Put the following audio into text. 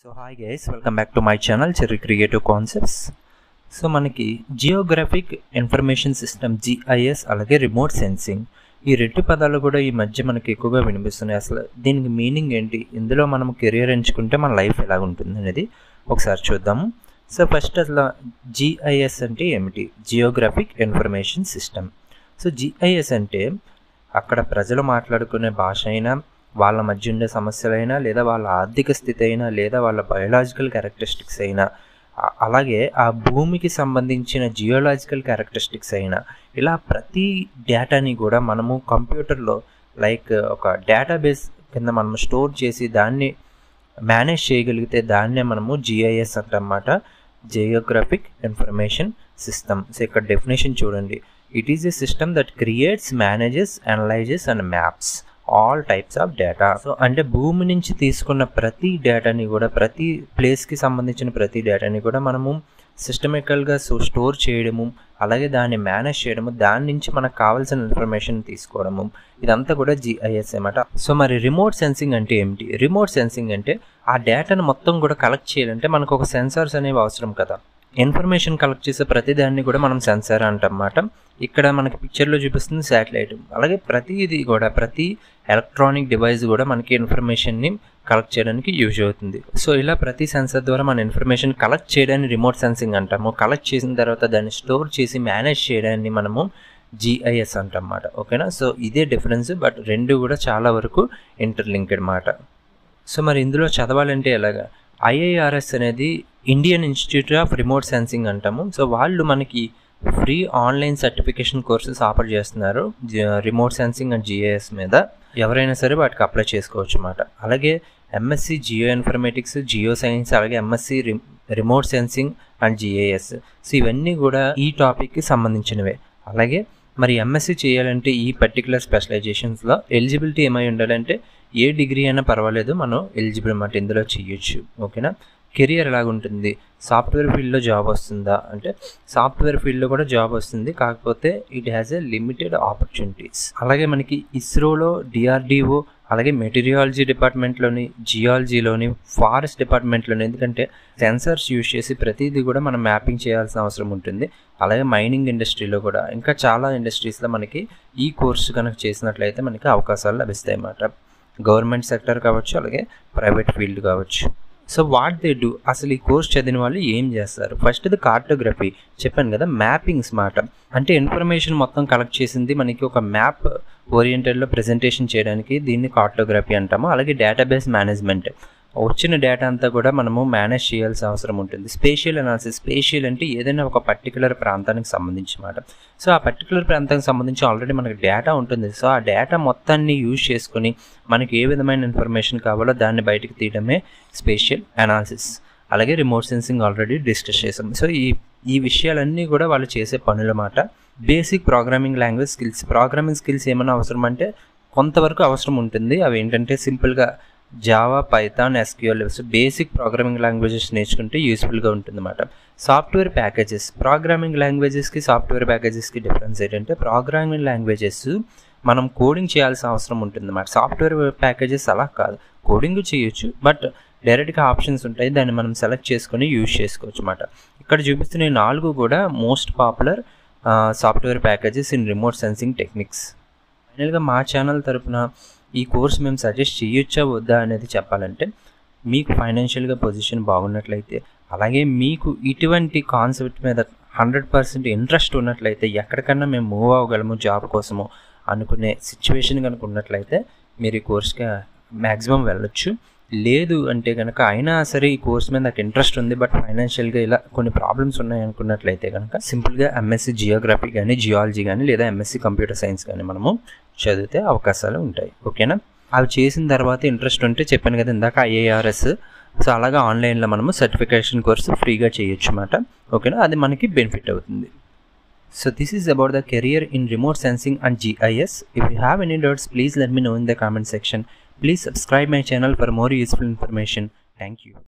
so hi guys welcome back to my channel Cherry creative concepts so మనకి geographic information system GIS అలాగే remote sensing ఈ రెండు పదాలు కూడా ఈ మధ్య మనకి ఎక్కువగా వినిపిస్తున్నాయి అసలు దీనికి మీనింగ్ ఏంటి ఇందులో మనం కెరియర్ ఎంచుకుంటే మన లైఫ్ ఎలా ఉంటుంది అనేది ఒకసారి చూద్దాము సో ఫస్ట్ అసలు జిఐఎస్ అంటే ఏమిటి geographic information system so GIS అంటే అక్కడ ప్రజలు మాట్లాడుకునే భాష అయినా వాళ్ళ మధ్య ఉండే సమస్యలైనా లేదా వాళ్ళ ఆర్థిక స్థితి అయినా లేదా వాళ్ళ బయోలాజికల్ క్యారెక్టరిస్టిక్స్ అయినా ఆ- అలాగే ఆ భూమికి సంబంధించిన జియోలాజికల్ క్యారెక్టరిస్టిక్స్ అయినా ఇలా ప్రతి డేటాని కూడా మనము కంప్యూటర్లో లైక్ ఒక డేటాబేస్ కింద మనం స్టోర్ చేసి దాన్ని మేనేజ్ చేయగలిగితే దాన్నే మనము జిఐఎస్ అంటన్నమాట జియోగ్రఫిక్ ఇన్ఫర్మేషన్ సిస్టమ్ సో ఇక్కడ డెఫినేషన్ చూడండి it is a system that creates manages analyses and maps all types of data so అంటే భూమి నుంచి తీసుకున్న ప్రతి డేటాని కూడా ప్రతి ప్లేస్కి సంబంధించిన ప్రతి డేటాని కూడా మనము సిస్టమికల్గా సో స్టోర్ చేయడము అలాగే దాన్ని మేనేజ్ చేయడము దాని నుంచి మనకు కావాల్సిన ఇన్ఫర్మేషన్ తీసుకోవడము ఇదంతా కూడా జిఐఎస్ అనమాట సో మరి రిమోట్ సెన్సింగ్ అంటే ఏమిటి రిమోట్ సెన్సింగ్ అంటే ఆ డేటాను మొత్తం కూడా కలెక్ట్ చేయాలంటే మనకు ఒక సెన్సార్స్ అనేవి అవసరం కదా ఇన్ఫర్మేషన్ కలెక్ట్ చేసే ప్రతి దాన్ని కూడా మనం సెన్సార్ అంటమాట ఇక్కడ మనకి పిక్చర్లో చూపిస్తుంది శాటిలైట్ అలాగే ప్రతిది కూడా ప్రతి ఎలక్ట్రానిక్ డివైస్ కూడా మనకి ఇన్ఫర్మేషన్ని కలెక్ట్ చేయడానికి యూజ్ అవుతుంది సో ఇలా ప్రతి సెన్సార్ ద్వారా మన ఇన్ఫర్మేషన్ కలెక్ట్ చేయడాన్ని రిమోట్ సెన్సింగ్ అంటాము కలెక్ట్ చేసిన తర్వాత దాన్ని స్టోర్ చేసి మేనేజ్ చేయడాన్ని మనము జిఐఎస్ అంటమాట ఓకేనా సో ఇదే డిఫరెన్స్ బట్ రెండు కూడా చాలా వరకు ఇంటర్లింక్డ్ మాట సో మరి ఇందులో చదవాలంటే ఎలాగా ఐఐఆర్ఎస్ అనేది Indian institute of remote sensing అంటాము సో వాళ్ళు మనకి free online certification courses offer చేస్తున్నారు రిమోట్ సెన్సింగ్ అండ్ జిఐఎస్ మీద ఎవరైనా సరే వాటికి అప్లై చేసుకోవచ్చు అన్నమాట అలాగే MSc geoinformatics geoscience అలాగే MSc remote sensing and GIS so ఇవన్నీ కూడా ఈ టాపిక్కి సంబంధించినవే అలాగే మరి ఎంఎస్సి చేయాలంటే ఈ పర్టికులర్ స్పెషలైజేషన్స్లో ఎలిజిబిలిటీ ఏమై ఉండాలంటే ఏ డిగ్రీ అయినా పర్వాలేదు మనం ఎలిజిబుల్ అన్నమాట ఇందులో చేయొచ్చు ఓకేనా కెరియర్ ఎలాగుంటుంది సాఫ్ట్వేర్ ఫీల్డ్లో జాబ్ వస్తుందా అంటే సాఫ్ట్వేర్ ఫీల్డ్లో కూడా జాబ్ వస్తుంది కాకపోతే it has a limited opportunities అలాగే మనకి ఇస్రోలో డిఆర్డిఓ అలాగే మెటీరియాలజీ డిపార్ట్మెంట్లోని జియాలజీలోని ఫారెస్ట్ డిపార్ట్మెంట్లోని ఎందుకంటే సెన్సర్స్ యూజ్ చేసి ప్రతిదీ కూడా మనం మ్యాపింగ్ చేయాల్సిన అవసరం ఉంటుంది అలాగే మైనింగ్ ఇండస్ట్రీలో కూడా ఇంకా చాలా ఇండస్ట్రీస్లో మనకి ఈ కోర్సు కనుక చేసినట్లయితే మనకి అవకాశాలు లభిస్తాయి అన్నమాట గవర్నమెంట్ సెక్టర్ కావచ్చు అలాగే ప్రైవేట్ ఫీల్డ్ కావచ్చు సో వాట్ దే డూ అసలు ఈ కోర్స్ చదివిన వాళ్ళు ఏం చేస్తారు ఫస్ట్ ఇది కార్టోగ్రఫీ చెప్పాను కదా మ్యాపింగ్స్ మాట అంటే ఇన్ఫర్మేషన్ మొత్తం కలెక్ట్ చేసింది మనకి ఒక మ్యాప్ ఓరియంటెడ్లో ప్రజెంటేషన్ చేయడానికి దీన్ని కార్టోగ్రఫీ అంటాము అలాగే డేటాబేస్ మేనేజ్మెంట్ వచ్చిన డేటా అంతా కూడా మనము మేనేజ్ చేయాల్సిన అవసరం ఉంటుంది స్పేషియల్ అనాలిసిస్ స్పేషియల్ అంటే ఏదైనా ఒక పర్టికులర్ ప్రాంతానికి సంబంధించి మాట సో ఆ పర్టికులర్ ప్రాంతానికి సంబంధించి ఆల్రెడీ మనకి డేటా ఉంటుంది సో ఆ డేటా మొత్తాన్ని యూజ్ చేసుకొని మనకి ఏ విధమైన ఇన్ఫర్మేషన్ కావాలో దాన్ని బయటకు తీయడమే స్పేషియల్ అనాలిసిస్ అలాగే రిమోట్ సెన్సింగ్ ఆల్రెడీ డిస్కస్ చేసాం సో ఈ ఈ విషయాలన్నీ కూడా వాళ్ళు చేసే పనులమాట basic programming language skills programming skills ఏమైనా అవసరం అంటే కొంతవరకు అవసరం ఉంటుంది అవి ఏంటంటే సింపుల్గా Java Python SQL basic programming languages నేర్చుకుంటే యూస్ఫుల్గా ఉంటుందన్నమాట సాఫ్ట్వేర్ ప్యాకేజెస్ ప్రోగ్రామింగ్ లాంగ్వేజెస్కి సాఫ్ట్వేర్ ప్యాకేజెస్కి డిఫరెన్స్ ఏంటంటే ప్రోగ్రామింగ్ లాంగ్వేజెస్ మనం కోడింగ్ చేయాల్సిన అవసరం ఉంటుందన్నమాట సాఫ్ట్వేర్ ప్యాకేజెస్ అలా కాదు కోడింగ్ చేయొచ్చు బట్ డైరెక్ట్గా ఆప్షన్స్ ఉంటాయి దాన్ని మనం సెలెక్ట్ చేసుకొని యూజ్ చేసుకోవచ్చు అన్నమాట ఇక్కడ చూపిస్తున్న ఈ నాలుగు కూడా most popular software packages in remote sensing techniques ఫైనల్గా మా ఛానల్ తరపున ఈ కోర్స్ మేము సజెస్ట్ చేయొచ్చా వద్దా అనేది చెప్పాలంటే మీకు ఫైనాన్షియల్గా పొజిషన్ బాగున్నట్లయితే అలాగే మీకు ఇటువంటి కాన్సెప్ట్ మీద హండ్రెడ్ పర్సెంట్ ఇంట్రెస్ట్ ఉన్నట్లయితే ఎక్కడికన్నా మేము మూవ్ అవ్వగలము జాబ్ కోసము అనుకునే సిచ్యువేషన్ కనుక ఉన్నట్లయితే మీరు ఈ కోర్స్కి మ్యాక్సిమం వెళ్ళొచ్చు లేదు అంటే కనుక అయినా సరే ఈ కోర్స్ మీద నాకు ఇంట్రెస్ట్ ఉంది బట్ ఫైనాన్షియల్గా ఇలా కొన్ని ప్రాబ్లమ్స్ ఉన్నాయి అనుకున్నట్లయితే కనుక సింపుల్గా ఎంఎస్సి జియోగ్రఫీ కానీ జియాలజీ కానీ లేదా ఎంఎస్సి కంప్యూటర్ సైన్స్ కానీ మనము చదివితే అవకాశాలు ఉంటాయి ఓకేనా అవి చేసిన తర్వాత ఇంట్రెస్ట్ ఉంటే చెప్పాను కదా ఇందాక ఐఏఆర్ఎస్ సో అలాగా ఆన్లైన్లో మనము సర్టిఫికేషన్ కోర్సు ఫ్రీగా చేయొచ్చు అన్నమాట ఓకేనా అది మనకి బెనిఫిట్ అవుతుంది so this is about the career in remote sensing and GIS if you have any doubts please let me know in the comment section please subscribe my channel for more useful information thank you